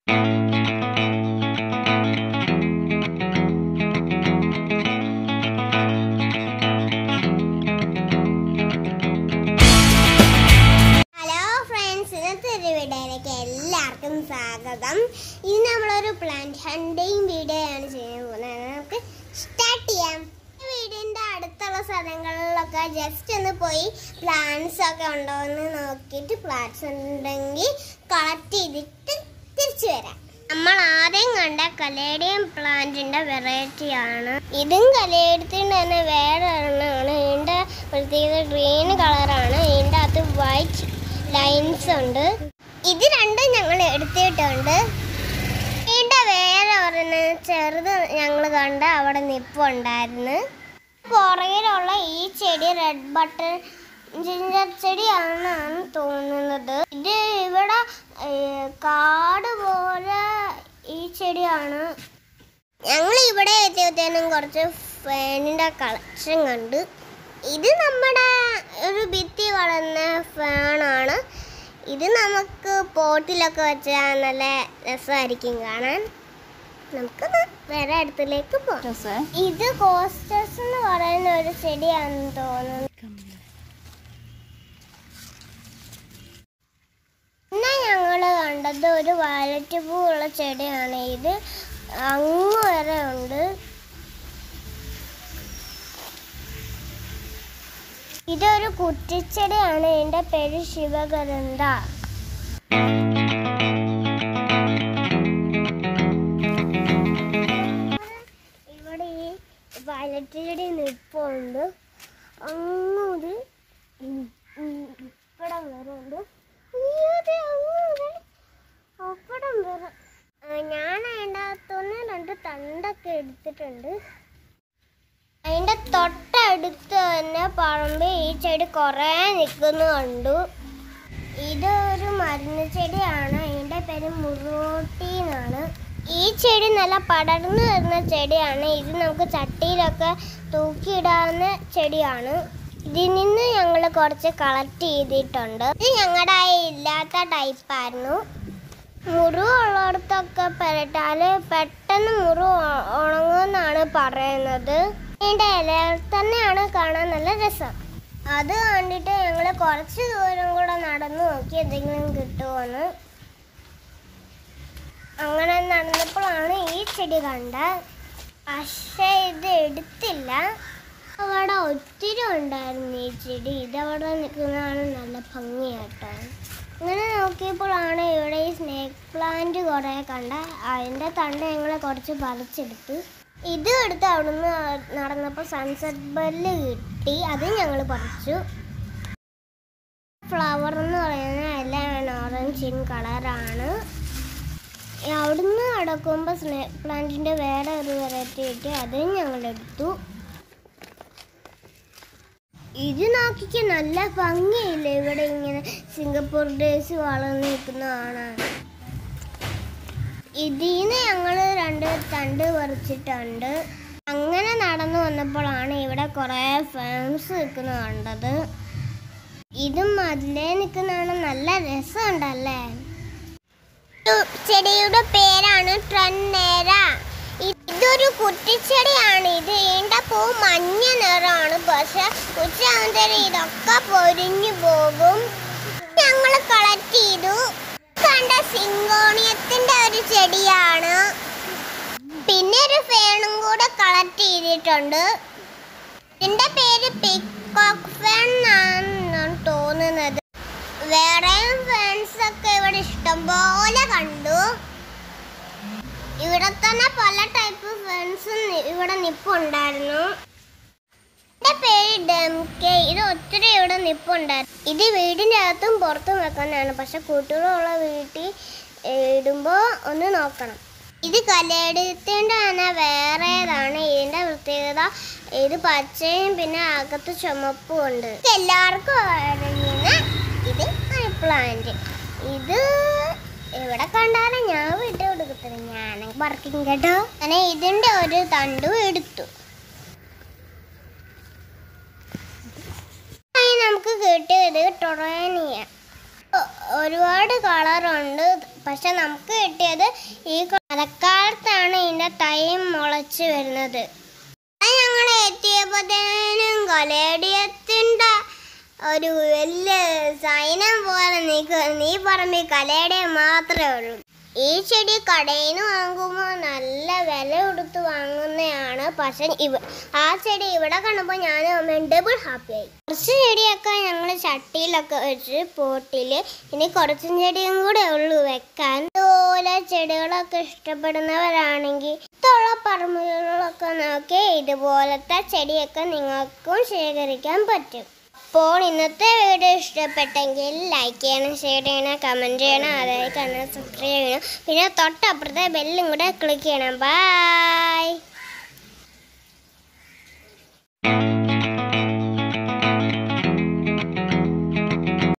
Hello friends ഇന്നത്തെ ഒരു വീഡിയോയിലേക്ക് എല്ലാവർക്കും സ്വാഗതം ഇത് നമ്മളൊരു പ്ലാന്റ് ഹണ്ടിങ് വീഡിയോ ആണ് ചെയ്യാൻ പോകുന്നത് നമുക്ക് സ്റ്റാർട്ട് ചെയ്യാം ഈ വീടിന്റെ അടുത്തുള്ള സ്ഥലങ്ങളിലൊക്കെ ജസ്റ്റ് ഒന്ന് പോയി പ്ലാന്റ്സ് ഒക്കെ ഉണ്ടോ എന്ന് നോക്കിയിട്ട് പ്ലാന്റ്സ് ഉണ്ടെങ്കിൽ കളക്ട് ചെയ്തിട്ട് തിരിച്ചു വരാം നമ്മൾ ആദ്യം കണ്ട കലേഡിയം പ്ലാന്റിന്റെ വെറൈറ്റി ആണ് ഇതും കലേഡിയത്തിന്റെ തന്നെ വേറെ ഒരെണ്ണമാണ് ഇതിന്റെ പ്രത്യേകത ഗ്രീൻ കളറാണ് ഇതിന്റെ അകത്ത് വൈറ്റ് ലൈൻസ് ഉണ്ട് ഇത് രണ്ടും ഞങ്ങൾ എടുത്തിട്ടുണ്ട് ഇതിന്റെ വേറെ ഒരെണ്ണം ചെറുത് ഞങ്ങൾ കണ്ട അവിടെ നിപ്പുണ്ടായിരുന്നു പുറകിലുള്ള ഈ ചെടി റെഡ് ബട്ടൺ ജിഞ്ചർ ചെടിയാണെന്നാണ് തോന്നുന്നത് ഇത് ഇവിടെ ഏർ, കാട് പോലെ ഈ ചെടിയാണ് ഞങ്ങൾ ഇവിടെ എത്തിയത്തേനും കുറച്ച് ഫാനിന്റെ കളക്ഷൻ കണ്ട് ഇത് നമ്മുടെ ഒരു ഭിത്തി വളർന്ന ഫാനാണ് ഇത് നമുക്ക് പോട്ടിലൊക്കെ വെച്ചാൽ നല്ല രസമായിരിക്കും കാണാൻ നമുക്കത് വേറെ അടുത്തിലേക്ക് പോകാം ഇത് കോസ്റ്റസ് എന്ന് പറയുന്ന ഒരു ചെടിയാണെന്ന് തോന്നുന്നു പിന്നെ ഞങ്ങൾ കണ്ടത് ഒരു വയലറ്റ് പൂ ഉള്ള ചെടിയാണ് ഇത് അങ്ങ് വരെ ഉണ്ട് ഇതൊരു കുറ്റിച്ചെടിയാണ് ഇതിന്റെ പേര് ശിവഗരന്ത ഇവിടെ ഈ വയലറ്റ് ചെടി നിൽപ്പുണ്ട് അങ്ങോട്ട് ഇപ്പടം വരെ ഉണ്ട് അയ്യോ, ദേ അങ്ങ് വരെ. അപ്പടം വരെ ആ, ഞാൻ അതിൻ്റെ അകത്തുനിന്ന് രണ്ട് തണ്ടൊക്കെ എടുത്തിട്ടുണ്ട് അതിന്റെ തൊട്ടടുത്ത് തന്നെ പറമ്പിൽ ഈ ചെടി കുറേ നിൽക്കുന്നു കണ്ടു ഇതൊരു മരുന്ന് ചെടിയാണ് ഇതിന്റെ പേര് മുറോട്ടി എന്നാണ് ഈ ചെടി നല്ല പടർന്നു വരുന്ന ചെടിയാണ് ഇത് നമുക്ക് ചട്ടിയിലൊക്കെ തൂക്കിയിടാവുന്ന ചെടിയാണ് ഇതിൽ നിന്ന് ഞങ്ങൾ കുറച്ച് കളക്ട് ചെയ്തിട്ടുണ്ട് ഇത് ഞങ്ങളുടെ ഇല്ലാത്ത ടൈപ്പായിരുന്നു മുറിവ് ഉള്ളിടത്തൊക്കെ പെരട്ടാല് പെട്ടെന്ന് മുറിവ് ഉ- ഉണങ്ങുമെന്നാണ് പറയുന്നത് ഇതിന്റെ ഇലകൾ തന്നെയാണ് കാണാൻ നല്ല രസം അത് കണ്ടിട്ട് ഞങ്ങൾ കുറച്ച് ദൂരം കൂടെ നടന്നു നോക്കി എന്തെങ്കിലും കിട്ടുമോന്ന് അങ്ങനെ നടന്നപ്പോഴാണ് ഈ ചെടി കണ്ട പക്ഷേ ഇത് എടുത്തില്ല അവിടെ ഒത്തിരി ഉണ്ടായിരുന്നു ഈ ചെടി ഇതവിടെ നിൽക്കുന്നതാണ് നല്ല ഭംഗിയാട്ടോ അങ്ങനെ നോക്കിയപ്പോഴാണ് ഇവിടെ ഈ സ്നേക്ക് പ്ലാന്റ് കുറേ കണ്ട അതിൻ്റെ തണ്ട് ഞങ്ങൾ കുറച്ച് പറിച്ചെടുത്തു ഇത് എടുത്ത് അവിടുന്ന് നടന്നപ്പോൾ സൺസെറ്റ് ബെല്ല് കിട്ടി അത് ഞങ്ങൾ പറിച്ചു ഫ്ലവർ എന്ന് പറയുന്ന എല്ലാം ഓറഞ്ച് ഇൻ കളറാണ് അവിടുന്ന് നടക്കുമ്പോൾ സ്നേക്ക് പ്ലാന്റിൻ്റെ വേറെ ഒരു വെറൈറ്റി കിട്ടി അതും ഞങ്ങൾ എടുത്തു ഇത് നോക്കിക്ക് നല്ല ഭംഗിയില്ലേ ഇവിടെ ഇങ്ങനെ സിംഗപ്പൂർ ഡേയ്സ് വളർന്നു നിൽക്കുന്ന കാണാൻ ഇതിന്ന് ഞങ്ങൾ രണ്ട് തണ്ട് പറിച്ചിട്ടുണ്ട് അങ്ങനെ നടന്നു വന്നപ്പോഴാണ് ഇവിടെ കുറേ ഫാംസ് നിൽക്കുന്ന കണ്ടത് ഇതും അതിലേ നിൽക്കുന്നതാണ് നല്ല രസമുണ്ടല്ലേ ചെടിയുടെ പേരാണ് ട്രന്നേര ഇതൊരു കുറ്റിച്ചെടിയാണ് ഇത് ഈണ്ട പൂ മഞ്ഞ നിറമാണ് പക്ഷെ ഉച്ചയാകുമ്പോഴത്തേനും ഇതൊക്കെ പൊരിഞ്ഞു പോകും ഞങ്ങൾ കളക്ട് ചെയ്തു കണ്ട സിങ്കോണിയത്തിന്റെ ഒരു ചെടിയാണ് പിന്നെ ഒരു ഫേണും കൂടെ കളക്ട് ചെയ്തിട്ടുണ്ട് ഇതിന്റെ പേര് പിക്കോക്ക് ഫേൺ എന്നാണ് തോന്നുന്നത് വേറെയും ഫേൺസ് ഒക്കെ ഇവിടെ ഇഷ്ടംപോലെ കണ്ടു ഇവിടെ തന്നെ പല ടൈപ്പ് ഫേൺസ് ഇവിടെ നിപ്പുണ്ടായിരുന്നു എന്റെ പേര് ഡെംകെ ഇത് ഒത്തിരി ഇവിടെ നിപ്പുണ്ടായിരുന്നു ഇത് വീടിന്റെ അകത്തും പുറത്തും വെക്കാനാണ് പക്ഷെ കുട്ടികളുള്ള വീട്ടിൽ ഇടുമ്പോൾ ഒന്ന് നോക്കണം ഇത് കലയെടുത്തിൻ്റെ തന്നെ വേറേതാണ് ഇതിന്റെ പ്രത്യേകത ഇത് പച്ചയും പിന്നെ അകത്ത് ചുമപ്പും ഉണ്ട് ഇത് എല്ലാവർക്കും അറിയുന്ന ഇത് പ്ലാന്റ് ഇത് എവിടെ കണ്ടാലും ഞാൻ വിട്ടു കൊടുക്കത്തില്ല ഞാൻ പറക്കും കേട്ടോ അങ്ങനെ ഇതിന്റെ ഒരു തണ്ടും എടുത്തു നമുക്ക് കിട്ടിയത് ടൊറേനിയ ഒ- ഒരുപാട് കളറുണ്ട് പക്ഷെ നമുക്ക് കിട്ടിയത് ഈ മഴക്കാലത്താണ് ഇതിന്റെ തൈ മുളച്ച് വരുന്നത് ഞങ്ങൾ എത്തിയപ്പോഴത്തേനും കലേഡിയത്തിന്റെ ഒരു വലിയ സൈനം പോലെ നീക്ക് നീ പറമ്പിൽ കലേഡിയം മാത്രമേ ഉള്ളൂ ഈ ചെടി കടയിൽ നിന്ന് വാങ്ങുമ്പോൾ നല്ല വില കൊടുത്ത് വാങ്ങുന്നതാണ് പക്ഷെ ഇവ ആ ചെടി ഇവിടെ കണ്ടപ്പോൾ ഞാൻ അമ്മയും ഡബിൾ ഹാപ്പിയായി കുറച്ച് ചെടിയൊക്കെ ഞങ്ങൾ ചട്ടിയിലൊക്കെ വെച്ച് പോട്ടിൽ ഇനി കുറച്ചും ചെടിയും കൂടെ ഉള്ളൂ വെക്കാൻ ഇതുപോലെ ചെടികളൊക്കെ ഇഷ്ടപ്പെടുന്നവരാണെങ്കിൽ ഇതുള്ള പറമ്പുകളൊക്കെ നോക്കി ഇതുപോലത്തെ ചെടിയൊക്കെ നിങ്ങൾക്കും ശേഖരിക്കാൻ പറ്റും അപ്പോൾ ഇന്നത്തെ വീഡിയോ ഇഷ്ടപ്പെട്ടെങ്കിൽ ലൈക്ക് ചെയ്യണം ഷെയർ ചെയ്യണം കമൻറ്റ് ചെയ്യണം അതായത് കണ്ണ് സബ്സ്ക്രൈബ് ചെയ്യണം പിന്നെ തൊട്ടപ്പുറത്തെ ബെല്ലും കൂടെ ക്ലിക്ക് ചെയ്യണം ബൈ